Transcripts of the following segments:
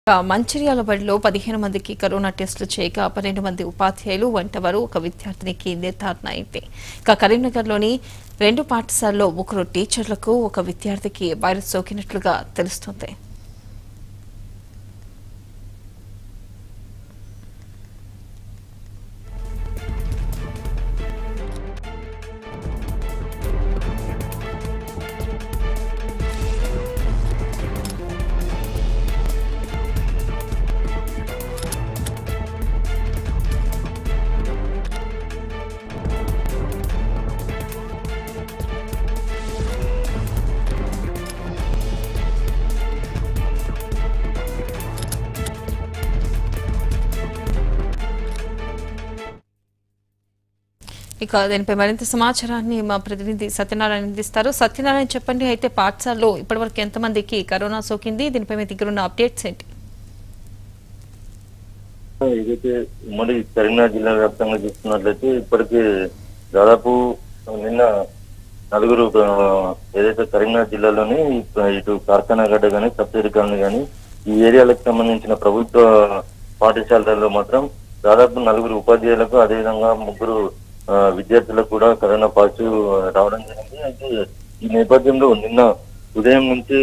ఇక మంచిర్యాల బడిలో పదిహేను మందికి కరోనా టెస్టులు చేయగా పన్నెండు మంది ఉపాధ్యాయులు వంటవారు ఒక విద్యార్థినికి నిర్ధారణ అయింది ఇక కరీంనగర్లోని రెండు పాఠశాలలో ముగ్గురు టీచర్లకు ఒక విద్యార్థికి వైరస్ సోకినట్లుగా తెలుస్తోంది ఇక దీనిపై మరింత సమాచారాన్ని మా ప్రతినిధి సత్యనారాయణ అందిస్తారు సత్యనారాయణ చెప్పండి అయితే పాఠశాలలో ఇప్పటివరకు ఎంతమందికి కరోనా సోకింది దీనిపై మీ దగ్గర ఉన్న అప్డేట్స్ ఏంటి ఏదైతే ఉమ్మడి కరీంనగర్ జిల్లా వ్యాప్తంగా చూస్తున్నట్లయితే ఇప్పటికే దాదాపు నిన్న నలుగురు ఆ, ఏదైతే కరీంనగర్ జిల్లాలోని ఇటు కార్ఖానాగడ్డ కానీ సబ్సిడీ కాలనీ కానీ ఈ ఏరియాలకు సంబంధించిన ప్రభుత్వ పాఠశాలల్లో మాత్రం దాదాపు నలుగురు ఉపాధ్యాయులకు అదేవిధంగా ముగ్గురు ఆ, విద్యార్థులకు కూడా కరోనా పాజిటివ్ రావడం జరిగింది అయితే ఈ నేపథ్యంలో నిన్న ఉదయం నుంచి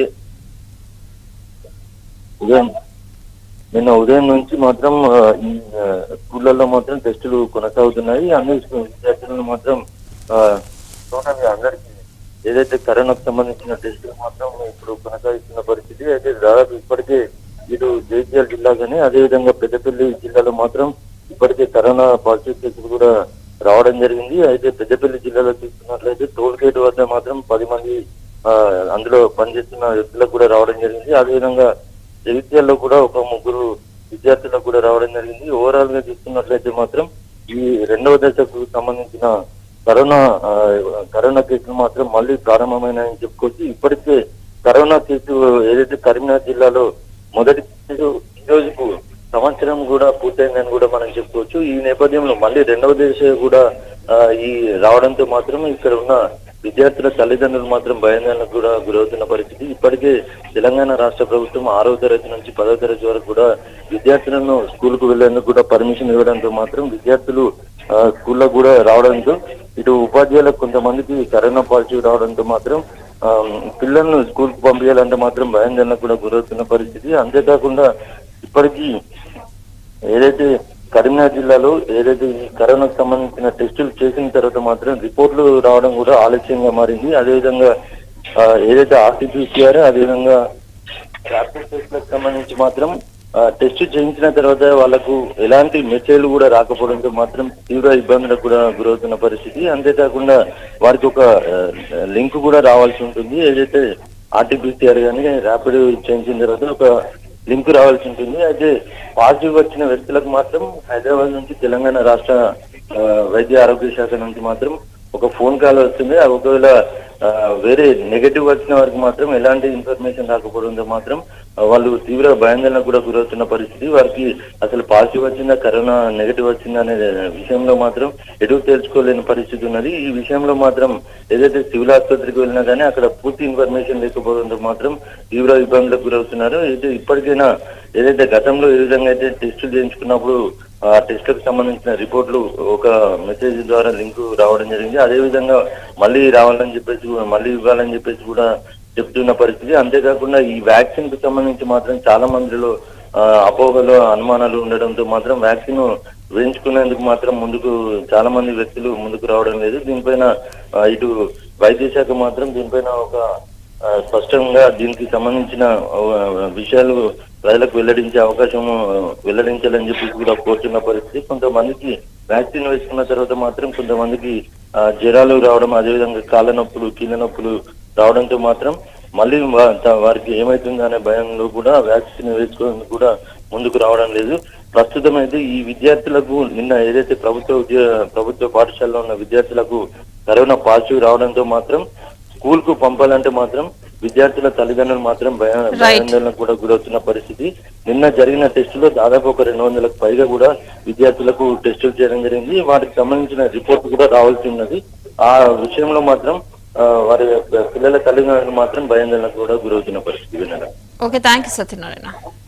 ఉదయం నిన్న ఉదయం నుంచి మాత్రం ఆ, ఈ ఆ, స్కూళ్ళల్లో మాత్రం టెస్టులు కొనసాగుతున్నాయి అన్ని స్కూ- విద్యార్థులను మాత్రం ఆ, టోటల్ గా అందరికి ఏదైతే కరోనాకు సంబంధించిన టెస్టులు మాత్రం ఇప్పుడు కొనసాగిస్తున్న పరిస్థితి అయితే దాదాపు ఇప్పటికే ఇటు జైత్యాల జిల్లా కానీ అదేవిధంగా పెద్దపల్లి జిల్లాలో మాత్రం ఇప్పటికే కరోనా పాజిటివ్ కేసులు కూడా రావడం జరిగింది అయితే పెద్దపల్లి జిల్లాలో చూస్తున్నట్లయితే టోల్ గేట్ వద్ద మాత్రం పది మంది ఆ, అందులో పనిచేస్తున్న వ్యక్తులకు కూడా రావడం జరిగింది అదేవిధంగా జగిత్యాల్లో కూడా ఒక ముగ్గురు విద్యార్థులకు కూడా రావడం జరిగింది ఓవరాల్ గా చూస్తున్నట్లయితే మాత్రం ఈ రెండవ దశకు సంబంధించిన కరోనా ఆ, కరోనా కేసులు మాత్రం మళ్ళీ ప్రారంభమైనాయని చెప్పుకోవచ్చు ఇప్పటికే కరోనా కేసు ఏదైతే కరీంనగర్ జిల్లాలో మొదటి కేసు ఈ రోజుకు సంవత్సరం కూడా పూర్తయిందని కూడా మనం చెప్పుకోవచ్చు ఈ నేపథ్యంలో మళ్ళీ రెండవ దశ కూడా ఆ, ఈ రావడంతో మాత్రం ఇక్కడ ఉన్న విద్యార్థుల తల్లిదండ్రులు మాత్రం భయాందోళనకు కూడా గురవుతున్న పరిస్థితి ఇప్పటికే తెలంగాణ రాష్ట్ర ప్రభుత్వం ఆరవ తరగతి నుంచి పదవ తరగతి వరకు కూడా విద్యార్థులను స్కూల్ కు వెళ్లేందుకు కూడా పర్మిషన్ ఇవ్వడంతో మాత్రం విద్యార్థులు ఆ, స్కూల్లో కూడా రావడంతో ఇటు ఉపాధ్యాయులకు కొంతమందికి కరోనా పాజిటివ్ రావడంతో మాత్రం ఆ, పిల్లలను స్కూల్ కు పంపించాలంటే మాత్రం భయాందోళనకు కూడా గురవుతున్న పరిస్థితి అంతేకాకుండా ఇప్పటికీ ఏదైతే కరీంనగర్ జిల్లాలో ఏదైతే ఈ కరోనాకు సంబంధించిన టెస్టులు చేసిన తర్వాత మాత్రం రిపోర్ట్లు రావడం కూడా ఆలస్యంగా మారింది అదేవిధంగా ఆ, ఏదైతే ఆర్టీపీసీఆర్ అదేవిధంగా ర్యాపిడ్ టెస్ట్లకు సంబంధించి మాత్రం ఆ, టెస్ట్ చేయించిన తర్వాత వాళ్ళకు ఎలాంటి మెసేజ్లు కూడా రాకపోవడంతో మాత్రం తీవ్ర ఇబ్బందులకు కూడా గురవుతున్న పరిస్థితి అంతేకాకుండా వారికి ఒక ఆ, లింక్ కూడా రావాల్సి ఉంటుంది ఏదైతే ఆర్టీపీసీఆర్ కానీ ర్యాపిడ్ చేయించిన తర్వాత ఒక లింక్ రావాల్సి ఉంటుంది అయితే పాజిటివ్ వచ్చిన వ్యక్తులకు మాత్రం హైదరాబాద్ నుంచి తెలంగాణ రాష్ట్ర ఆ, వైద్య ఆరోగ్య శాఖ నుంచి మాత్రం ఒక ఫోన్ కాల్ వస్తుంది అది ఒకవేళ ఆ, వేరే నెగటివ్ వచ్చిన వారికి మాత్రం ఎలాంటి ఇన్ఫర్మేషన్ రాకపోవడంతో మాత్రం ఆ, వాళ్ళు తీవ్ర భయాందోళన కూడా గురవుతున్న పరిస్థితి వారికి అసలు పాజిటివ్ వచ్చిందా కరోనా నెగటివ్ వచ్చిందా అనే విషయంలో మాత్రం ఎటు తేల్చుకోలేని పరిస్థితి ఉన్నది ఈ విషయంలో మాత్రం ఏదైతే సివిల్ ఆసుపత్రికి వెళ్ళినా కానీ అక్కడ పూర్తి ఇన్ఫర్మేషన్ లేకపోవడంతో మాత్రం తీవ్ర ఇబ్బందులకు గురవుతున్నారు అయితే ఇప్పటికైనా ఏదైతే గతంలో ఏ విధంగా అయితే టెస్టులు చేయించుకున్నప్పుడు ఆ టెస్టులకు సంబంధించిన రిపోర్ట్లు ఒక మెసేజ్ ద్వారా లింక్ రావడం జరిగింది అదే విధంగా మళ్ళీ రావాలని చెప్పేసి కూడా- మళ్ళీ ఇవ్వాలని చెప్పేసి కూడా చెప్తున్న పరిస్థితి అంతేకాకుండా ఈ వ్యాక్సిన్ కు సంబంధించి మాత్రం చాలా మందిలో ఆ, అపోహలు అనుమానాలు ఉండడంతో మాత్రం వ్యాక్సిన్ వేయించుకునేందుకు మాత్రం ముందుకు చాలా మంది వ్యక్తులు ముందుకు రావడం లేదు దీనిపైన ఆ, ఇటు వైద్య శాఖ మాత్రం దీనిపైన ఒక ఆ, స్పష్టంగా దీనికి సంబంధించిన ఆ, విషయాలు ప్రజలకు వెల్లడించే అవకాశం వెల్లడించాలని చెప్పి కూడా కోరుతున్న పరిస్థితి కొంతమందికి వ్యాక్సిన్ వేసుకున్న తర్వాత మాత్రం కొంతమందికి ఆ, జ్వరాలు రావడం అదేవిధంగా కాళ్ళ నొప్పులు కీళ్ళ నొప్పులు రావడంతో మాత్రం మళ్ళీ వా- త- వారికి ఏమైతుంది అనే భయంలో కూడా వ్యాక్సిన్ వేసుకోవడానికి కూడా ముందుకు రావడం లేదు ప్రస్తుతం అయితే ఈ విద్యార్థులకు నిన్న ఏదైతే ప్రభుత్వ ఉద్యోగ ప్రభుత్వ పాఠశాలలో ఉన్న విద్యార్థులకు కరోనా పాజిటివ్ రావడంతో మాత్రం స్కూల్ కు పంపాలంటే మాత్రం విద్యార్థుల తల్లిదండ్రులు మాత్రం భయ భయాందోళనకు కూడా గురవుతున్న పరిస్థితి నిన్న జరిగిన టెస్టులో దాదాపు ఒక రెండు వందలకు పైగా కూడా విద్యార్థులకు టెస్టులు చేయడం జరిగింది వాటికి సంబంధించిన రిపోర్ట్ కూడా రావాల్సి ఉన్నది ఆ విషయంలో మాత్రం ఆ, వారి పిల్లల తల్లిదండ్రులు మాత్రం భయాందోళనకు కూడా గురవుతున్న పరిస్థితి వినడం ఓకే థ్యాంక్ యూ సత్యనారాయణ